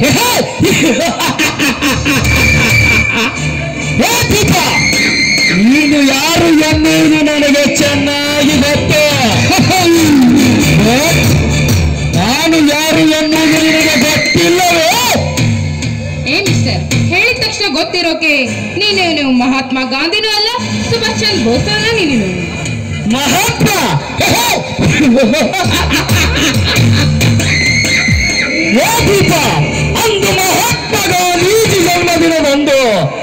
ಹೇ ದೀಪ ನೀನು ಯಾರು ಎನ್ನುವುದು ನನಗೆ ಚೆನ್ನಾಗಿ ಗೊತ್ತು ಹೇ? ನಾನು ಯಾರು ಎನ್ನುವುದು ನಿನಗೆ ಗೊತ್ತಿಲ್ಲವೇ ಏ ಮಿಸ್ಟರ್ ಹೇಳಿದ ತಕ್ಷಣ ಗೊತ್ತಿರೋಕೆ ನೀನೇನು ಮಹಾತ್ಮ ಗಾಂಧಿನೂ ಅಲ್ಲ ಸುಭಾಷ್ ಚಂದ್ರ ಬೋಸ್ ಅಲ್ಲ ನೀನು ಮಹಾತ್ಮ ಏ ದೀಪ ಅಂದು ಮಹಾತ್ಮ ಗಾಂಧೀಜಿ ಜನ್ಮದಿನದಂದು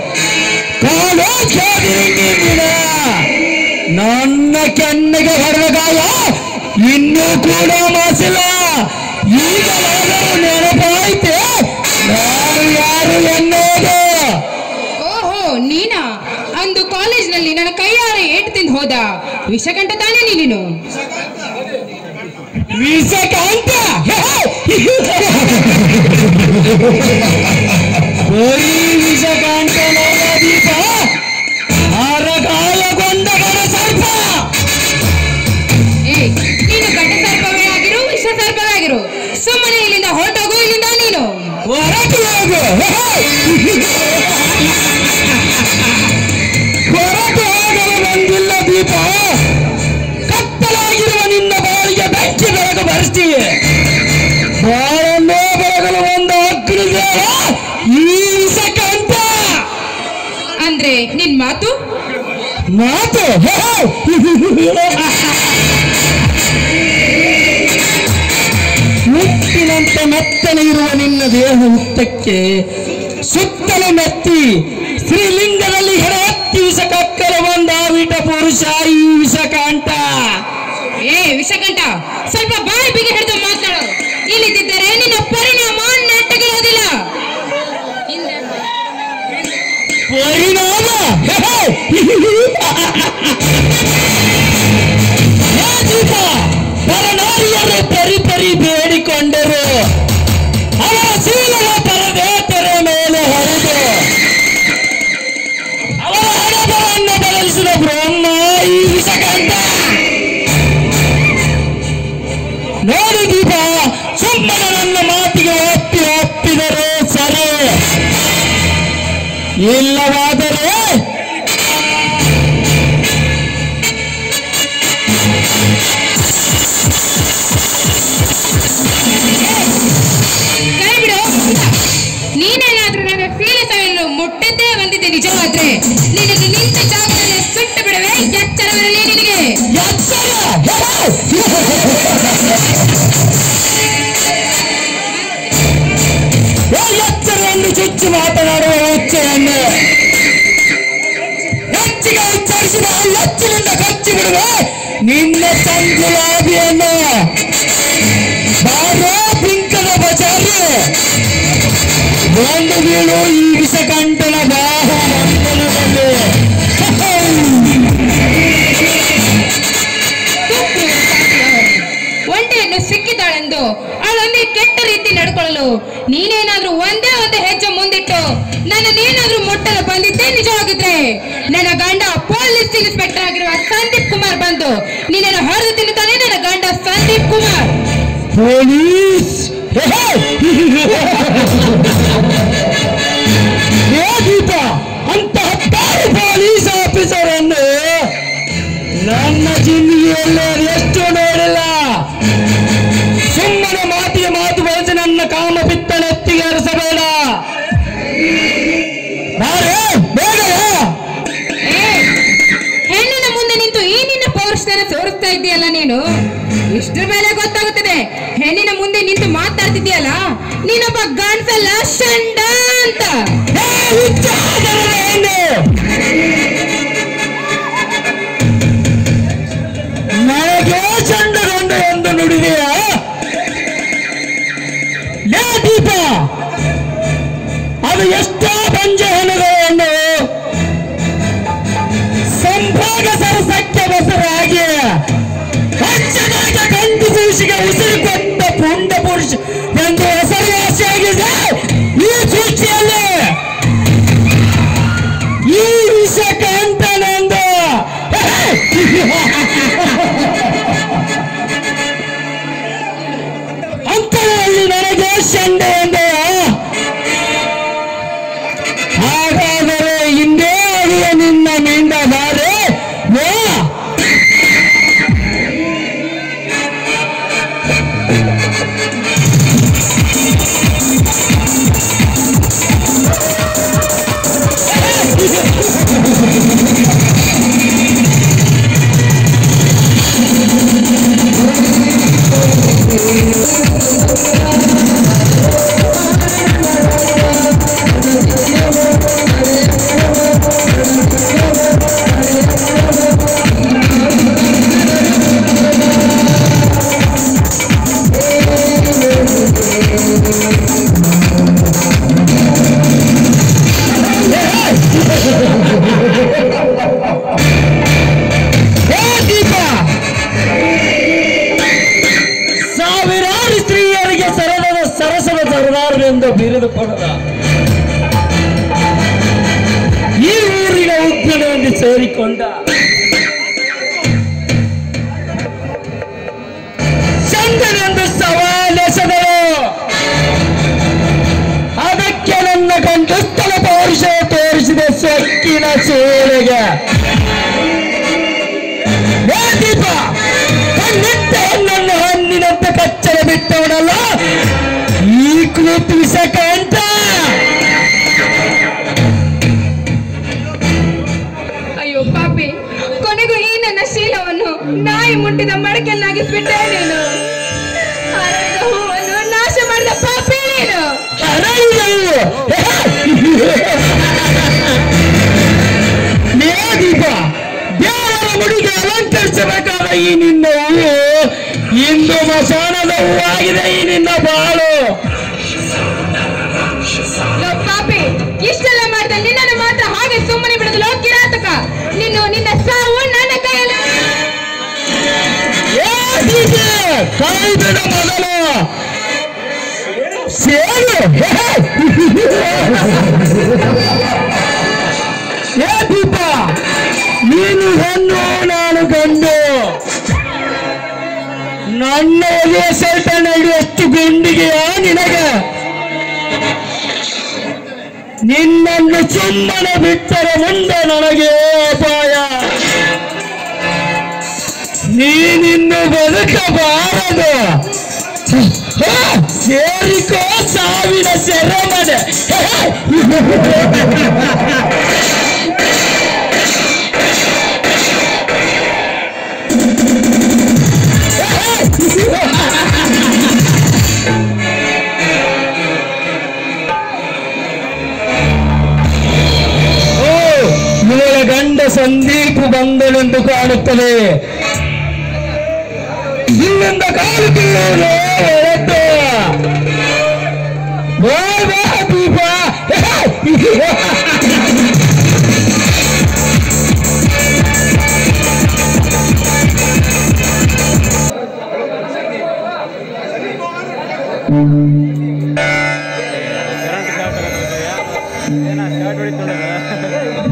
ಕಾಲೇಜಾಗಿರಿ ದಿನ ನನ್ನ ಕೆನ್ನೆಗೆ ಹೊಡೆದ ಗಾಯ ಇನ್ನೂ ಕೂಡ ಮಾಸಿಲ್ಲ ಈಗಲಾದರೂ ನೆನಪಾಯ್ತೆ ನಾನು ಯಾರು ಎನ್ನುವುದು ಓಹೋ ನೀನಾ ಅಂದು ಕಾಲೇಜ್ನಲ್ಲಿ ನನ್ನ ಕೈಯಾರೆ ಏಟು ತಿಂದು ಹೋದ ವಿಷಕಂಠ ತಾನೇ ನೀನು ವಿಷಕಾಂತ ಬರೀ ವಿಷಕಾಂತನಲ್ಲ ದೀಪ ಆರಗಾಯಗೊಂಡ ಗಡ ಸರ್ಪ ಏ ನೀನು ಗಡ್ಡ ಸರ್ಪವೇ ಆಗಿರು ವಿಷ ಸರ್ಪವೇ ಆಗಿರು ಸುಮ್ಮನೆ ಇಲ್ಲಿಂದ ಹೊರಟೋಗು ಇಲ್ಲಿಂದ ನೀನು ಹೊರಟು ಹೋಗು ಹೊರಟು ಹೋಗಲು ಬಂದಿಲ್ಲ ದೀಪ ಕತ್ತಲಾಗಿರುವ ನಿನ್ನ ಬಾಳಿಗೆ ಬೆಂಕಿ ಬೆಳಕು ಬರಿಸ್ತೀವಿ ಬಾಳನ್ನೋ ಬೆಳಗಲು ಒಂದು ಅಗ್ನಿದೇವ ಈ ವಿಷಕಾಂತ ಅಂದ್ರೆ ನಿನ್ ಮಾತು ಮಾತು ಮುತ್ತಿನಂತೆ ಮೆತ್ತನೆ ಇರುವ ನಿನ್ನ ದೇಹ ಹುತ್ತಕ್ಕೆ ಸುತ್ತಲೂ ಮೆತ್ತಿ ಶ್ರೀಲಿಂಗದಲ್ಲಿ ಹೆರ ಹತ್ತಿ ವಿಷ ಕಕ್ಕಲು ಬಂದ ವಿಟ ಪುರುಷ ಈ ವಿಷಕಾಂತ ಏ ವಿಷಕಂಠ ಸ್ವಲ್ಪ ಬಾಯಿ ಬಿಗಿ ಹಿಡಿದು ಮಾತಾಡು ಇಲ್ಲಿದ್ದರೆ ನಿನ್ನ ಪರಿಣಾಮ ನೆಟ್ಟಗಿರೋದಿಲ್ಲ ಪರಿಣಾಮ ಹೇ ದೀಪ, ಪರನಾರಿಯರು ಪರಿ ಪರಿ ಬೇಡಿಕೊಂಡರು ಅವರ ಶೀಲವ ಪರದೇವತರ ಮೇಲೆ ಹೊರದು ಅವರ ಹಣವನ್ನು ಬದಲಿಸಿದ ಬ್ರಹ್ಮ ಈ ವಿಷಕಂಠ ನೋಡಿ ದೀಪ ಸುಮ್ಮನೆ ನನ್ನ ಮಾತಿಗೆ ಒಪ್ಪಿ ಒಪ್ಪಿದರೆ ಸರಿ ಇಲ್ಲವಾದರೆ ಕೈ ಬಿಡು ನೀನೇನಾದ್ರೂ ನನ್ನ ಫೀಲಿಸವನ್ನು ಮುಟ್ಟದ್ದೇ ಬಂದಿದ್ದೆ ನಿಜವಾದ್ರೆ ನಿನಗೆ ನಿಂತ ಜಾಗದಲ್ಲಿ ಸುಟ್ಟು ಬಿಡುವೆ ಎಚ್ಚರವಿರಲಿ ನಿನಗೆ ಎಚ್ಚರ ಏ ಎಚ್ಚರ ಎಂದು ಚುಚ್ಚಿ ಮಾತನಾಡುವ ಹುಚ್ಚೆಯನ್ನು ಹೆಚ್ಚಿಗೆ ಉಚ್ಚರಿಸಿದ ಎಚ್ಚಿನಿಂದ ಕಚ್ಚಿ ಬಿಡುವೆ ನಿನ್ನ ಚಂಗುಲಾಬಿಯನ್ನು ಬಾರೋ ಬಿಂಕದ ಬಚಾರಿ ಒಂದು ಬೀಳು ಈ ವಿಷಕಂಠನ ಬಾಹು ಮಂಡಲದಲ್ಲಿ ಒಂಟೆಯನ್ನು ಸಿಕ್ಕಿದ್ದಾಳೆಂದು ಅವಳೊಂದೇ ಕೆಟ್ಟ ರೀತಿ ನಡ್ಕೊಳ್ಳಲು ನೀನೇನಾದ್ರೂ ಒಂದೇ ಒಂದು ಹೆಜ್ಜೆ ಮುಂದಿಟ್ಟು ನನ್ನನ್ನೇನಾದ್ರೂ ಮುಟ್ಟಲು ಬಂದಿದ್ದೇ ನಿಜವಾಗಿದ್ರೆ ನನ್ನ ಗಂಡ ಪೊಲೀಸ್ ಇನ್ಸ್ಪೆಕ್ಟರ್ ಆಗಿರುವ ಸಂದೀಪ್ ಕುಮಾರ್ ಬಂದು ನಿನ್ನನ್ನು ಹೊಡೆದು ತಿನ್ನುತ್ತಾನೆ ನನ್ನ ಗಂಡ ಸಂದೀಪ್ ಕುಮಾರ್ ಪೊಲೀಸ್ ಏ ದೀಪ ಅಂತ ಹತ್ತಾರು ಪೊಲೀಸ್ ಆಫೀಸರ್ ಅನ್ನು ನನ್ನ ಜಿಂದಗಿಯಲ್ಲಿ ಎಷ್ಟು ನೋಡಿಲ್ಲ ಸುಮ್ಮನೆ ಮಾತಿಗೆ ಮಾತು ಬಳಸಿ ನನ್ನ ಕಾಮ ಪಿತ್ತನೆತ್ತಿಗೆ ಹರಿಸಬೇಡ ಬಾರೆ, ಬೇಗ ಬಾ. ಏ, ಹೆಣ್ಣಿನ ಮುಂದೆ ನಿಂತು ಈ ನಿನ್ನ ಪೌರುಷನ ತೋರಿಸ್ತಾ ಇದೆಯಲ್ಲ ನೀನು ಇಷ್ಟ್ರ ಮೇಲೆ ಗೊತ್ತಾಗುತ್ತದೆ ಹೆಣ್ಣಿನ ಮುಂದೆ ನಿಂತು ಮಾತಾಡ್ತಿದ್ಯಲ್ಲ ನೀನೊಬ್ಬ ಗಂಡಸಲ್ಲ ಶಂಡ ಅಂತ ಏ, ಹುಚ್ಚ ಆದರದ ಹೆಣ್ಣು. ನನಗೆ ಚಂಡಗೊಂಡ ಎಂದು ನುಡಿದೆಯ ಲೇ ದೀಪ ಅದು ಎಷ್ಟೋ ಪಂಚ ಹೆಣಗಳನ್ನು ಸಂಭೋಗ ಸರಸಕ್ಕೆ ಬಸರಾಗಿ ಹೆಚ್ಚಿನಾಗ ಗಂಡು ಪುರುಷಿಗೆ ಉಸಿರು ಕೊಟ್ಟ ಪುಂಡ ಪುರುಷ ಎಂದು ಹೆಸರುವಾಸಿಯಾಗಿದೆ ಈ ಸೂಚಿಯಲ್ಲಿ ಈ ವಿಷಕ್ಕೆ ಅಂತನೆಂದು ಅಂತರಲ್ಲಿ ನನಗೆ ಶಂಡೆ ಎಂದು ನಿನ್ನ ಮಿಂಡ ಬಾರೆ ವಾ ಹೇ ದೀಪ ಸಾವಿರಾರು ಸ್ತ್ರೀಯರಿಗೆ ಸರಳದ ಸರಸದ ಸರದಾರರೆಂದು ಬಿರಿದುಕೊಂಡ ಈ ಊರಿನ ಉದ್ದಿನಲ್ಲಿ ಸೇರಿಕೊಂಡ ಚಂದನೆಂದು ಸವಾಲೆಸೆದಳು ಅದಕ್ಕೆ ನನ್ನ ಗಂಡಸ್ಥಳ ಪೌರುಷ ತೋರಿಸಿದೆ ಸೊಕ್ಕಿನ ಸೇವೆಗೆ ಏ ದೀಪ ಕಣ್ಣಿಟ್ಟ ಹೆಣ್ಣನ್ನು ಹಣ್ಣಿನಂತೆ ಕಚ್ಚಲ ಬಿಟ್ಟವನಲ್ಲ ಈ ಕುರಿತು ವಿಷಕ ಅಂತ ಅಯ್ಯೋ ಪಾಪಿ ಕೊನೆಗೂ ಈ ನನ್ನ ಶೀಲವನ್ನು ನಾಯಿ ಮುಟ್ಟಿದ ಮಡಕೆಲ್ಲಾಗಿಸ್ಬಿಟ್ಟೆ ನೀನು ಅರಳಿದ ಹೂವನ್ನು ನಾಶ ಮಾಡಿದ ಪಾಪಿ ನೀನು ಲೇ ದೀಪ ದೇವರ ಮುಡಿಗೆ ಅಲಂಕರಿಸಬೇಕಾದ ಈ ನಿನ್ನ ಹೂವು ಇಂದು ಮಸಾನದ ಹೂವಾಗಿದೆ ಈ ನಿನ್ನ ಬಾಳು ಲೋ ಪಾಪಿ ಇಷ್ಟೆಲ್ಲ ಮಾಡಿದ ನಿನ್ನನ್ನು ಮಾತ್ರ ಹಾಗೆ ಸುಮ್ಮನೆ ಬಿಡೋದು ಲೋ ಕಿರಾತಕ ನೀನು ನಿನ್ನ ಸಾವು ನನ್ನ ಕೈಯಲ್ಲಿ ಏ ದೀಪೆ, ಕೈ ಬಿಡ ಮೊದಲು ಸೇರು ಏ ದೀಪ ನೀನು ಹೆಣ್ಣು ನಾನು ಗಂಡು ನನ್ನ ಒಲಿಯ ಸೈಟ ನಡೆಯುವಷ್ಟು ಗುಂಡಿಗೆಯ ನಿನಗೆ ನಿನ್ನನ್ನು ಸುಮ್ಮನೆ ಬಿಟ್ಟರೆ ಮುಂದೆ ನನಗೆ ಅಪಾಯ ನೀನಿನ್ನು ಬದುಕಬಾರದು ಹ, ಸೇರಿಕೋ ಸಾವಿನ ಸೆರೆಮನೆ ಓ ಇವಳ ಗಂಡ ಸಂದೀಪ್ ಬಂದನೆಂದು ಕಾಣುತ್ತದೆ ಇಲ್ಲಿಂದ ಕಾಲುಕೊಳ್ಳೋದು ಹೊರಟು ಬಾ ಬಾ ದೀಪ ಏನ ಶಾರ್ಟ್ ಹೊಡಿತೊಂಡದ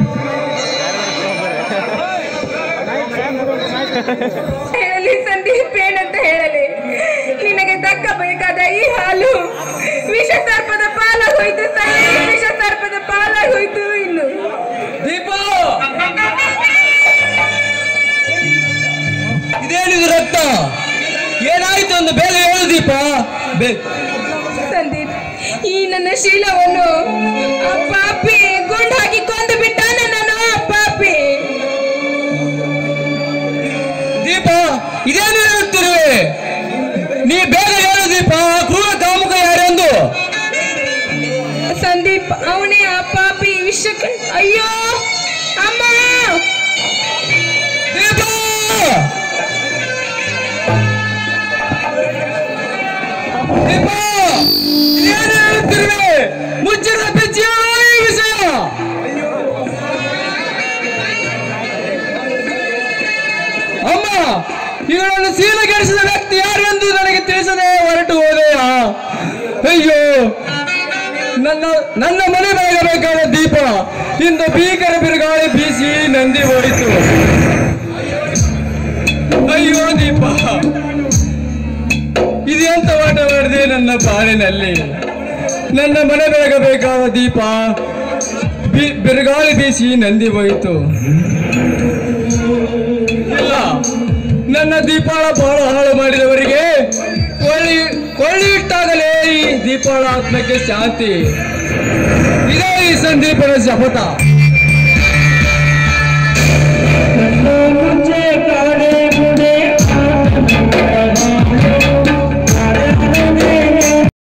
ಹೇಳಲಿ ಸಂದೀಪ್ ಏನಂತ ಹೇಳಲಿ ನಿನಗೆ ದಕ್ಕಬೇಕಾದ ಈ ಹಾಲು ವಿಷ ಸರ್ಪದ ಪಾಲಾಗೋಯ್ತು ಸಂದೀಪ್ ವಿಷ ಸರ್ಪದ ಪಾಲಾಗೋಯ್ತು ಇನ್ನು ದೀಪ ಇದೇನಿದು ರಕ್ತ ಏನಾಯ್ತು ಒಂದು ಬೇಗ ಹೇಳು ದೀಪ ಬೇ- ಸಂದೀಪ್ ಈ ನನ್ನ ಶೀಲವನ್ನು ಆ ಪಾಪಿ ಗುಂಡು ಹಾಕಿ ಕೊಂದು ಬಿಟ್ಟ ನನ್ನನ್ನು ಆ ಪಾಪಿ ದೀಪ ಇದೇನು ಹೇಳುತ್ತಿರುವೆ ನೀ ಬೇಗ ಹೇಳು ದೀಪ ಆ ಕ್ರೂರ ಕಾಮುಕ ಯಾರೆಂದು ಸಂದೀಪ್ ಅವನೇ ಆ ಪಾಪಿ ವಿಷಕ್ಕೆ ಅಯ್ಯೋ ಅಮ್ಮ ದೀಪ ದೀಪ ಇದೇನು ಹೇಳುತ್ತಿರುವೆ ಮುಚ್ಚಿದ ಬೆಚ್ಚಿಯ ಈ ವಿಷಯ ಅಮ್ಮ ಇವಳನ್ನು ಶೀಲಗೆಡಿಸಿದ ವ್ಯಕ್ತಿ ಯಾರು ಎಂದು ನನಗೆ ತಿಳಿಸದೆ ಹೊರಟು ಹೋದೆಯಾ ಅಯ್ಯೋ ನನ್ನ ನನ್ನ ಮನೆ ಬೆಳಗಬೇಕಾದ ದೀಪ ಇಂದು ಭೀಕರ ಬಿರುಗಾಳಿ ಬೀಸಿ ನಂದಿ ಓಡಿತು ಅಯ್ಯೋ ದೀಪ ಇದೆಂತ ಆಟ ಮಾಡಿದೆ ನನ್ನ ಬಾಳಿನಲ್ಲಿ ನನ್ನ ಮನೆ ಬೆಳಗಬೇಕಾದ ದೀಪ ಬಿ- ಬಿರುಗಾಳಿ ಬೀಸಿ ನಂದಿ ಹೋಯಿತು ಇಲ್ಲ ನನ್ನ ದೀಪಾಳ ಬಹಳ ಹಾಳು ಮಾಡಿದವರಿಗೆ ಕೊಳ್ಳಿ ಕೊಳ್ಳಿ ಇಟ್ಟಾಗಲೇ ಈ ದೀಪಾಳ ಆತ್ಮಕ್ಕೆ ಶಾಂತಿ ಇದೇ ಈ ಸಂದೀಪನ ಶಪಥ